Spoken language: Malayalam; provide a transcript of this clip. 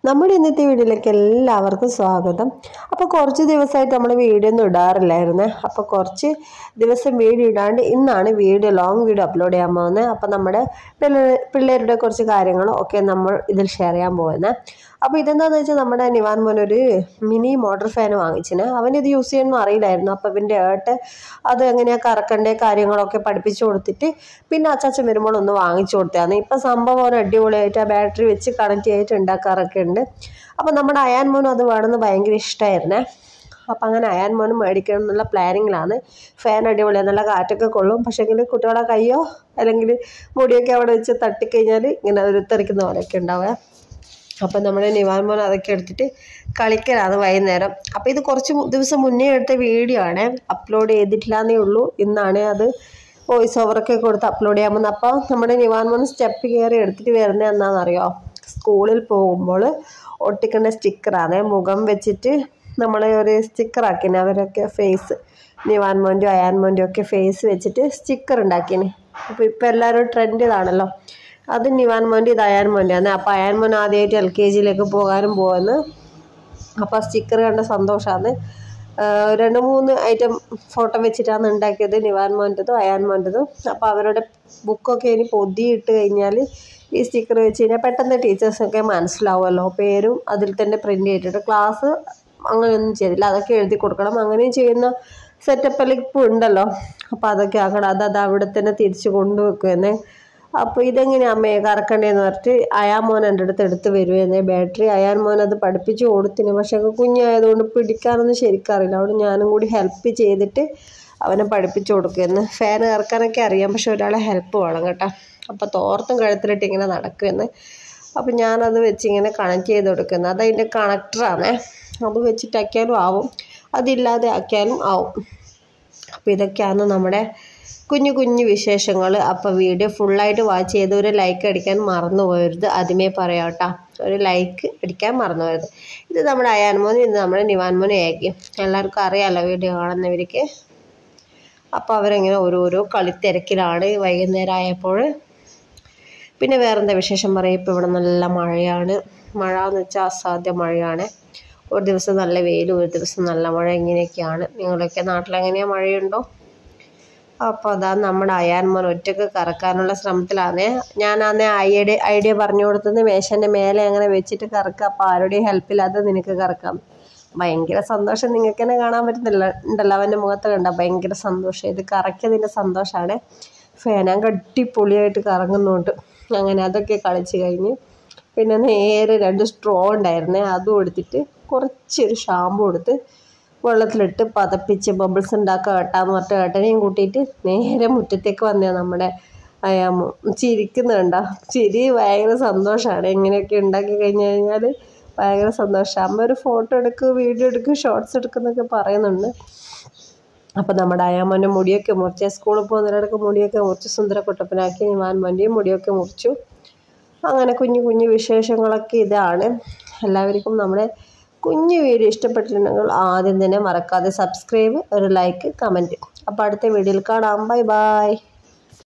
നമ്മുടെ ഇന്നത്തെ വീഡിയോയിലേക്ക് എല്ലാവർക്കും സ്വാഗതം അപ്പോൾ കുറച്ച് ദിവസമായിട്ട് നമ്മൾ വീഡിയോ ഒന്നും ഇടാറില്ലായിരുന്നേ അപ്പോൾ കുറച്ച് ദിവസം വീഡിയോ ഇടാണ്ട് ഇന്നാണ് വീഡിയോ ലോങ് വീഡിയോ അപ്ലോഡ് ചെയ്യാൻ പോകുന്നത് അപ്പോൾ നമ്മുടെ പിള്ളേ പിള്ളേരുടെ കുറച്ച് കാര്യങ്ങളും ഒക്കെ നമ്മൾ ഇതിൽ ഷെയർ ചെയ്യാൻ പോകുന്നത് അപ്പോൾ ഇതെന്താണെന്ന് വെച്ചാൽ നമ്മുടെ നിവാൻ മോൻ ഒരു മിനി മോട്ടോർ ഫാൻ വാങ്ങിച്ചിന് അവനിത് യൂസ് ചെയ്യാനൊന്നും അറിയില്ലായിരുന്നു അപ്പോൾ ഇവൻ്റെ ഏട്ട് അത് എങ്ങനെയാണ് കറക്കണ്ടേ കാര്യങ്ങളൊക്കെ പഠിപ്പിച്ചു കൊടുത്തിട്ട് പിന്നെ അച്ചാച്ചൻ വരുമ്പോൾ ഒന്ന് വാങ്ങിച്ചു കൊടുത്തതാണ് ഇപ്പം സംഭവം ഒരു അടിപൊളിയായിട്ട് ആ ബാറ്ററി വെച്ച് കണക്ട് ചെയ്തിട്ട് ഉണ്ടാക്കാറൊക്കെ ഉണ്ട് അപ്പോൾ നമ്മുടെ അയാൻ മോനും അത് വേണമെന്ന് ഭയങ്കര ഇഷ്ടമായിരുന്നേ അപ്പം അങ്ങനെ അയാൻ മോനും മേടിക്കണം എന്നുള്ള പ്ലാനിങ്ങിലാണ് ഫാൻ അടിപൊളിയാണ് നല്ല കാറ്റൊക്കെ കൊള്ളും പക്ഷേങ്കിൽ കുട്ടികളെ കയ്യോ അല്ലെങ്കിൽ മുടിയൊക്കെ അവിടെ വെച്ച് തട്ടിക്കഴിഞ്ഞാൽ ഇങ്ങനെ ഒരു തെറിക്കുന്ന പോലെയൊക്കെ ഉണ്ടാവുക അപ്പം നമ്മുടെ നിവാൻ മോൻ അതൊക്കെ എടുത്തിട്ട് കളിക്കലാണ് വൈകുന്നേരം അപ്പോൾ ഇത് കുറച്ച് ദിവസം മുന്നേ എടുത്ത വീഡിയോ ആണ് അപ്ലോഡ് ചെയ്തിട്ടില്ലാന്നേ ഉള്ളൂ ഇന്നാണ് അത് വോയിസ് ഓവറൊക്കെ കൊടുത്ത് അപ്ലോഡ് ചെയ്യാൻ പോകുന്നത് അപ്പോൾ നമ്മുടെ നിവാൻ മോൻ സ്റ്റെപ്പ് കയറി എടുത്തിട്ട് വരുന്നത് എന്താണെന്നറിയോ സ്കൂളിൽ പോകുമ്പോൾ ഒട്ടിക്കേണ്ട സ്റ്റിക്കറാണ് മുഖം വെച്ചിട്ട് നമ്മൾ ഒരു സ്റ്റിക്കറാക്കിന് അവരൊക്കെ ഫേസ് നിവാൻ മോൻ്റെയും അയാൻ മോൻ്റെയും ഒക്കെ ഫേസ് വെച്ചിട്ട് സ്റ്റിക്കർ ഉണ്ടാക്കിന് അപ്പോൾ ഇപ്പോൾ എല്ലാവരും ട്രെൻഡ് ഇതാണല്ലോ അത് നിവാൻ മോൻ്റെ ഇത് അയാൻ മോൻ്റെ ആണ് അപ്പോൾ അയാൻ മോൻ ആദ്യമായിട്ട് എൽ കെ ജിയിലേക്ക് പോകാനും പോകുന്നു അപ്പോൾ സ്റ്റിക്കർ കണ്ട സന്തോഷമാണ് രണ്ട് മൂന്ന് ഐറ്റം ഫോട്ടോ വെച്ചിട്ടാണ് ഉണ്ടാക്കിയത് നിവാൻ മോൻ്റെതും അയാൻ മോൻ്റെതും അപ്പോൾ അവരുടെ ബുക്കൊക്കെ ഇനി പൊതിയിട്ട് കഴിഞ്ഞാൽ ഈ സ്റ്റിക്കർ വെച്ച് കഴിഞ്ഞാൽ പെട്ടെന്ന് ടീച്ചേഴ്സൊക്കെ മനസ്സിലാവുമല്ലോ പേരും അതിൽ തന്നെ പ്രിൻ്റ് ചെയ്തിട്ട് ക്ലാസ് അങ്ങനെയൊന്നും ചെയ്തില്ല അതൊക്കെ എഴുതി കൊടുക്കണം അങ്ങനെയും ചെയ്യുന്ന സെറ്റപ്പെല്ലാം ഇപ്പോൾ ഉണ്ടല്ലോ അപ്പോൾ അതൊക്കെ ആക്കണം അത് അത് അവിടെ തന്നെ തിരിച്ച് കൊണ്ടുവെക്കുമെന്നേ അപ്പോൾ ഇതെങ്ങനെയാണ് അമ്മയെ കറക്കണ്ടേന്ന് പറഞ്ഞിട്ട് അയാൻ മോൻ എൻ്റെ അടുത്ത് എടുത്ത് വരുമെന്നേ ബാറ്ററി അയാൻ മോൻ അത് പഠിപ്പിച്ച് കൊടുത്തിന് പക്ഷേ കുഞ്ഞായതുകൊണ്ട് പിടിക്കാനൊന്നും ശരിക്കറിയില്ല അവിടെ ഞാനും കൂടി ഹെൽപ്പ് ചെയ്തിട്ട് അവനെ പഠിപ്പിച്ച് കൊടുക്കുമെന്ന് ഫാൻ ഇറക്കാനൊക്കെ അറിയാം പക്ഷെ ഒരാളെ ഹെൽപ്പ് വേണം കേട്ടോ അപ്പോൾ തോർത്തും കഴുത്തിലിട്ട് ഇങ്ങനെ നടക്കുമെന്ന് അപ്പോൾ ഞാനത് വെച്ച് ഇങ്ങനെ കണക്ട് ചെയ്ത് കൊടുക്കുന്നത് അതതിൻ്റെ കണക്ടറാണേ അത് വെച്ചിട്ടാക്കിയാലും ആവും അതില്ലാതെ ആക്കിയാലും ആവും അപ്പോൾ ഇതൊക്കെയാണ് നമ്മുടെ കുഞ്ഞു കുഞ്ഞു വിശേഷങ്ങൾ അപ്പോൾ വീഡിയോ ഫുള്ളായിട്ട് വാച്ച് ചെയ്ത് ഒരു ലൈക്ക് അടിക്കാൻ മറന്നു പോയരുത് ആദ്യമേ പറയാം കേട്ടോ ഒരു ലൈക്ക് അടിക്കാൻ മറന്നു പോയത് ഇത് നമ്മുടെ അയാൻമോൻ ഇത് നമ്മുടെ നിവാൻമോനെ ആയിരിക്കും എല്ലാവർക്കും അറിയാമല്ലോ വീഡിയോ കാണുന്നവർക്ക് അപ്പോൾ അവരിങ്ങനെ ഓരോരോ കളിത്തിരക്കിലാണ് വൈകുന്നേരം ആയപ്പോൾ പിന്നെ വേറെന്താ വിശേഷം പറയും ഇപ്പോൾ ഇവിടെ നല്ല മഴയാണ് മഴ എന്ന് വെച്ചാൽ അസാധ്യ മഴയാണ് ഒരു ദിവസം നല്ല വെയിലും ഒരു ദിവസം നല്ല മഴ ഇങ്ങനെയൊക്കെയാണ് നിങ്ങളൊക്കെ നാട്ടിലെങ്ങനെയാണ് മഴയുണ്ടോ അപ്പോൾ അതാ നമ്മുടെ അയാൻമോൻ ഒറ്റക്ക് കറക്കാനുള്ള ശ്രമത്തിലാണ് ഞാനാന്നേ ഐഡിയ ഐഡിയ പറഞ്ഞു കൊടുത്തത് മേശൻ്റെ മേലെ അങ്ങനെ വെച്ചിട്ട് കറക്കുക അപ്പോൾ ആരുടെയും ഹെൽപ്പില്ലാതെ നിനക്ക് കറക്കാം ഭയങ്കര സന്തോഷം നിങ്ങൾക്ക് തന്നെ കാണാൻ പറ്റുന്നില്ല ഉണ്ടല്ലോ അവൻ്റെ മുഖത്ത് കണ്ട ഭയങ്കര സന്തോഷം ഇത് കറക്കിയതിൻ്റെ സന്തോഷമാണ് ഫേനാൻ കട്ടിപ്പൊളിയായിട്ട് കറങ്ങുന്നുണ്ട് അങ്ങനെ അതൊക്കെ കളിച്ച് കഴിഞ്ഞ് പിന്നെ നേരെ രണ്ട് സ്ട്രോ ഉണ്ടായിരുന്നേ അതും എടുത്തിട്ട് കുറച്ചൊരു ഷാമ്പു എടുത്ത് വെള്ളത്തിലിട്ട് പതപ്പിച്ച് ബബിൾസ് ഉണ്ടാക്കുക കേട്ടാന്ന് പറഞ്ഞിട്ട് ഏട്ടനെയും കൂട്ടിയിട്ട് നേരെ മുറ്റത്തേക്ക് വന്നതാണ് നമ്മുടെ അയാമോ ചിരിക്കുന്നുണ്ട ചിരി ഭയങ്കര സന്തോഷമാണ് എങ്ങനെയൊക്കെ ഉണ്ടാക്കി കഴിഞ്ഞ് കഴിഞ്ഞാൽ ഭയങ്കര സന്തോഷമാണ് അമ്മ ഒരു ഫോട്ടോ എടുക്കുക വീഡിയോ എടുക്കുക ഷോർട്സ് എടുക്കുന്നൊക്കെ പറയുന്നുണ്ട് അപ്പോൾ നമ്മുടെ അയാമോൻ്റെ മുടിയൊക്കെ മുറിച്ച് സ്കൂളിൽ പോകുന്നവരുടെ മുടിയൊക്കെ മുറിച്ച് സുന്ദര കുട്ടപ്പനാക്കി നിവാൻ മോൻ്റെയും മുടിയൊക്കെ മുറിച്ചു അങ്ങനെ കുഞ്ഞു കുഞ്ഞു വിശേഷങ്ങളൊക്കെ ഇതാണ് എല്ലാവർക്കും നമ്മുടെ കുഞ്ഞു വീഡിയോ ഇഷ്ടപ്പെട്ടിട്ടുണ്ടെങ്കിൽ ആദ്യം തന്നെ മറക്കാതെ സബ്സ്ക്രൈബ് ഒരു ലൈക്ക് കമൻറ്റ് അപ്പോൾ അടുത്ത വീഡിയോയിൽ കാണാം ബൈ ബൈ